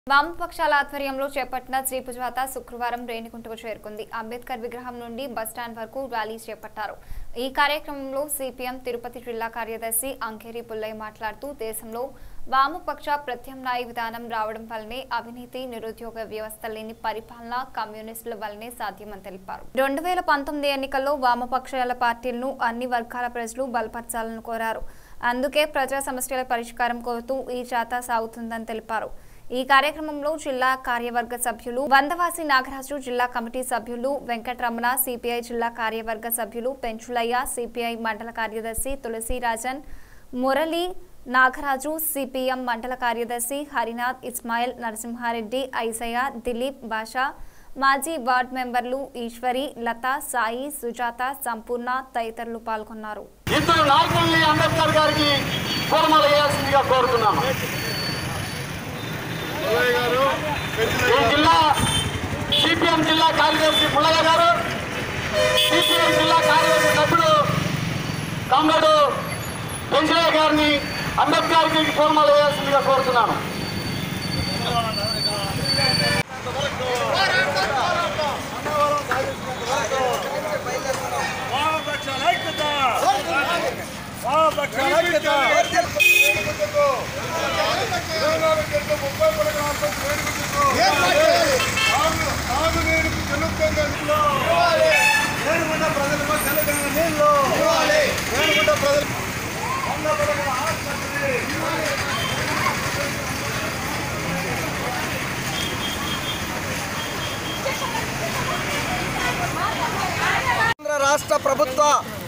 వామపక్షాల ఆధ్వర్యంలో చేపట్టిన శ్రీపుజాత శుక్రవారం రేణిగుంటకు చేరుకుంది అంబేద్కర్ విగ్రహం నుండి బస్టాండ్ వరకు ర్యాలీ చేపట్టారు ఈ కార్యక్రమంలో సిపిఎం తిరుపతి జిల్లా కార్యదర్శి అంకేరి పుల్లయ్య మాట్లాడుతూ దేశంలో వామపక్ష ప్రత్యామ్నాయ విధానం రావడం వల్లనే అవినీతి నిరుద్యోగ వ్యవస్థ లేని పరిపాలన కమ్యూనిస్టుల వల్లనే సాధ్యమని తెలిపారు రెండు వేల పంతొమ్మిది ఎన్నికల్లో వామపక్షాల పార్టీలను అన్ని వర్గాల ప్రజలు బలపరచాలని కోరారు అందుకే ప్రజా సమస్యల పరిష్కారం కోరుతూ ఈ జాత సాగుతుందని తెలిపారు ఈ కార్యక్రమంలో జిల్లా కార్యవర్గ సభ్యులు వందవాసి నాగరాజు జిల్లా కమిటీ సభ్యులు వెంకటరమణ సిపిఐ జిల్లా కార్యవర్గ సభ్యులు పెంచులయ్య సిపిఐ మండల కార్యదర్శి తులసిరాజన్ మురళి నాగరాజు సిపిఎం మండల కార్యదర్శి హరినాథ్ ఇస్మాయిల్ నరసింహారెడ్డి ఐసయ్య దిలీప్ బాషా మాజీ వార్డ్ మెంబర్లు ఈశ్వరి లత సాయి సుజాత సంపూర్ణ తదితరులు పాల్గొన్నారు ఇద్దరు నాయకుల్ని అంబేద్కర్ గారికి పూర్ణమాల వేయాల్సిందిగా కోరుతున్నాను ఈ జిల్లా సిపిఎం జిల్లా కార్యదర్శి పుల్లయ్య గారు సిపిఎం జిల్లా కార్యదర్శి సభ్యుడు కామ్రేడు పెంచలయ్య గారిని అంబేద్కర్ గారికి పూర్ణమాల వేయాల్సిందిగా కోరుతున్నాను వామపక్షాల ఐక్యత వామపక్షాల ఐక్యత ఏడుగుంట ప్రజలకు తెలంగాణ నీళ్ళు ఏడుగుంట ప్రజలు వంద ఆసుపత్రి కేంద్ర రాష్ట్ర ప్రభుత్వ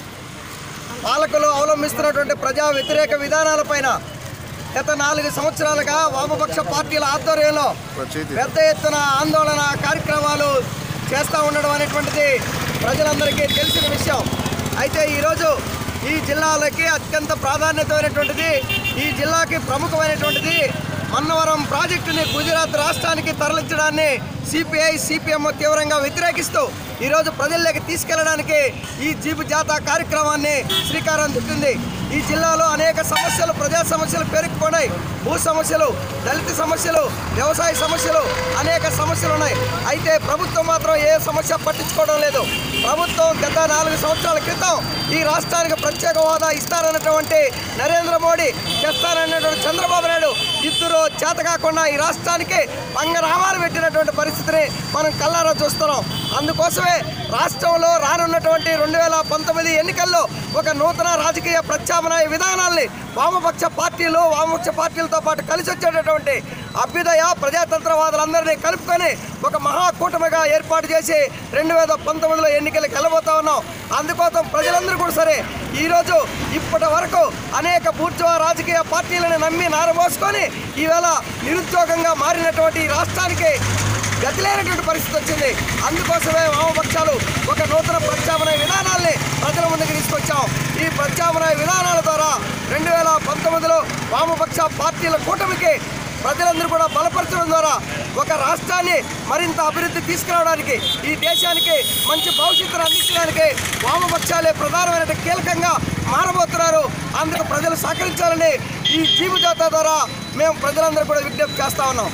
పాలకులు అవలంబిస్తున్నటువంటి ప్రజా వ్యతిరేక విధానాలపైన గత నాలుగు సంవత్సరాలుగా వామపక్ష పార్టీల ఆధ్వర్యంలో పెద్ద ఎత్తున ఆందోళన కార్యక్రమాలు చేస్తూ ఉండడం అనేటువంటిది ప్రజలందరికీ తెలిసిన విషయం అయితే ఈరోజు ఈ జిల్లాలకి అత్యంత ప్రాధాన్యతమైనటువంటిది ఈ జిల్లాకి ప్రముఖమైనటువంటిది మన్నవరం ప్రాజెక్టుని గుజరాత్ రాష్ట్రానికి తరలించడాన్ని సిపిఐ సిపిఎం తీవ్రంగా వ్యతిరేకిస్తూ ఈరోజు ప్రజల్లోకి తీసుకెళ్లడానికి ఈ జీపు జాతా కార్యక్రమాన్ని శ్రీకారం చుట్టింది ఈ జిల్లాలో అనేక సమస్యలు ప్రజా సమస్యలు పేరుకుపోయినాయి భూ సమస్యలు దళిత సమస్యలు వ్యవసాయ సమస్యలు అనేక సమస్యలు ఉన్నాయి అయితే ప్రభుత్వం మాత్రం ఏ సమస్య పట్టించుకోవడం లేదు ప్రభుత్వం గత నాలుగు సంవత్సరాల క్రితం ఈ రాష్ట్రానికి ప్రత్యేక హోదా ఇస్తారన్నటువంటి నరేంద్ర మోడీ చేస్తారన్నటువంటి చంద్రబాబు నాయుడు ఇద్దరు చేత కాకుండా ఈ రాష్ట్రానికి పంగరామాలు పెట్టినటువంటి పరిస్థితిని మనం కల్లారా చూస్తున్నాం అందుకోసమే రాష్ట్రంలో రానున్నటువంటి రెండు వేల పంతొమ్మిది ఎన్నికల్లో ఒక నూతన రాజకీయ ప్రత్యామ్నాయ విధానాల్ని వామపక్ష పార్టీలు వామపక్ష పార్టీలతో పాటు కలిసి వచ్చేటటువంటి అభ్యుదయ ప్రజాతంత్రవాదులందరినీ కలుపుకొని ఒక మహాకూటమిగా ఏర్పాటు చేసి రెండు వేల పంతొమ్మిదిలో ఎన్నికలకు వెళ్ళబోతా ఉన్నాం అందుకోసం ప్రజలందరూ కూడా సరే ఈరోజు ఇప్పటి వరకు అనేక బూర్జువా రాజకీయ పార్టీలను నమ్మి నారబోసుకొని ఈవేళ నిరుద్యోగంగా మారినటువంటి ఈ రాష్ట్రానికి గతి లేనటువంటి పరిస్థితి వచ్చింది అందుకోసమే వామపక్షాలు ఒక నూతన ప్రత్యామ్నాయ విధానాల్ని ప్రజల ముందుకు తీసుకొచ్చాం ఈ ప్రత్యామ్నాయ విధానాల ద్వారా రెండు వేల పంతొమ్మిదిలో వామపక్ష పార్టీల కూటమికి ప్రజలందరూ కూడా బలపరచడం ద్వారా ఒక రాష్ట్రాన్ని మరింత అభివృద్ధి తీసుకురావడానికి ఈ దేశానికి మంచి భవిష్యత్తును అందించడానికి వామపక్షాలే ప్రధానమైన కీలకంగా మారబోతున్నారు అందుకు ప్రజలు సహకరించాలని ఈ జీవితాత ద్వారా మేము ప్రజలందరూ కూడా విజ్ఞప్తి చేస్తా ఉన్నాం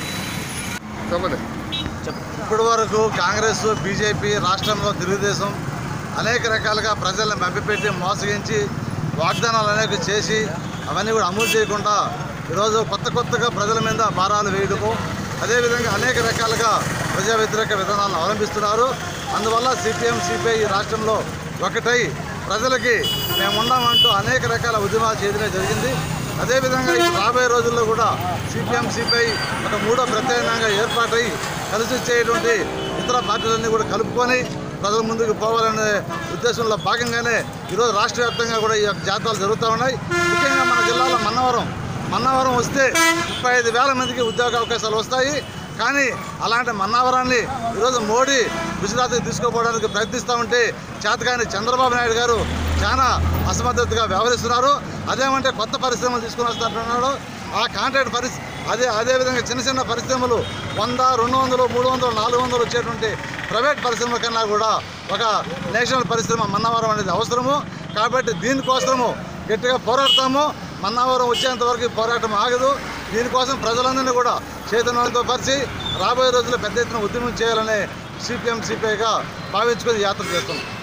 ఇప్పటి వరకు కాంగ్రెస్ బీజేపీ రాష్ట్రంలో తెలుగుదేశం అనేక రకాలుగా ప్రజలను మభ్యపెట్టి మోసగించి వాగ్దానాలు అనేక చేసి అవన్నీ కూడా అమలు చేయకుండా ఈరోజు కొత్త కొత్తగా ప్రజల మీద భారాలు వేయడము అదేవిధంగా అనేక రకాలుగా ప్రజా వ్యతిరేక విధానాలను అవలంబిస్తున్నారు అందువల్ల సిపిఎం సిపిఐ ఈ రాష్ట్రంలో ఒకటై ప్రజలకి మేము ఉన్నామంటూ అనేక రకాల ఉద్యమాలు చేయడమే జరిగింది అదేవిధంగా ఈ రాబోయే రోజుల్లో కూడా సిపిఎం సిపిఐ ఒక మూడో ప్రత్యేకంగా ఏర్పాటై కలిసి వచ్చేటువంటి ఇతర పార్టీలన్నీ కూడా కలుపుకొని ప్రజల ముందుకు పోవాలనే ఉద్దేశంలో భాగంగానే ఈరోజు రాష్ట్ర వ్యాప్తంగా కూడా ఈ యొక్క జాతరలు జరుగుతూ ఉన్నాయి ముఖ్యంగా మన జిల్లాలో మన్నవరం మన్నవరం వస్తే ముప్పై ఐదు వేల మందికి ఉద్యోగ అవకాశాలు వస్తాయి కానీ అలాంటి మన్నావరాన్ని ఈరోజు మోడీ గుజరాత్కి తీసుకుపోవడానికి ప్రయత్నిస్తూ ఉంటే చేతకాని చంద్రబాబు నాయుడు గారు చాలా అసమర్థతగా వ్యవహరిస్తున్నారు అదేమంటే కొత్త పరిశ్రమలు తీసుకుని వస్తున్నట్టున్నాడు ఆ కాంట్రాక్ట్ పరిస్థితి అదే అదేవిధంగా చిన్న చిన్న పరిశ్రమలు వంద రెండు వందలు మూడు వందలు నాలుగు వందలు వచ్చేటువంటి ప్రైవేట్ పరిశ్రమల కన్నా కూడా ఒక నేషనల్ పరిశ్రమ మన్నవరం అనేది అవసరము కాబట్టి దీనికోసము గట్టిగా పోరాడతాము మన్నావరం వచ్చేంత వరకు ఈ పోరాటం ఆగదు దీనికోసం ప్రజలందరినీ కూడా చైతన్యంతో పరిచి రాబోయే రోజుల్లో పెద్ద ఎత్తున ఉద్యమం చేయాలని సిపిఎం సిపిఐగా భావించుకొని యాత్ర చేస్తున్నాం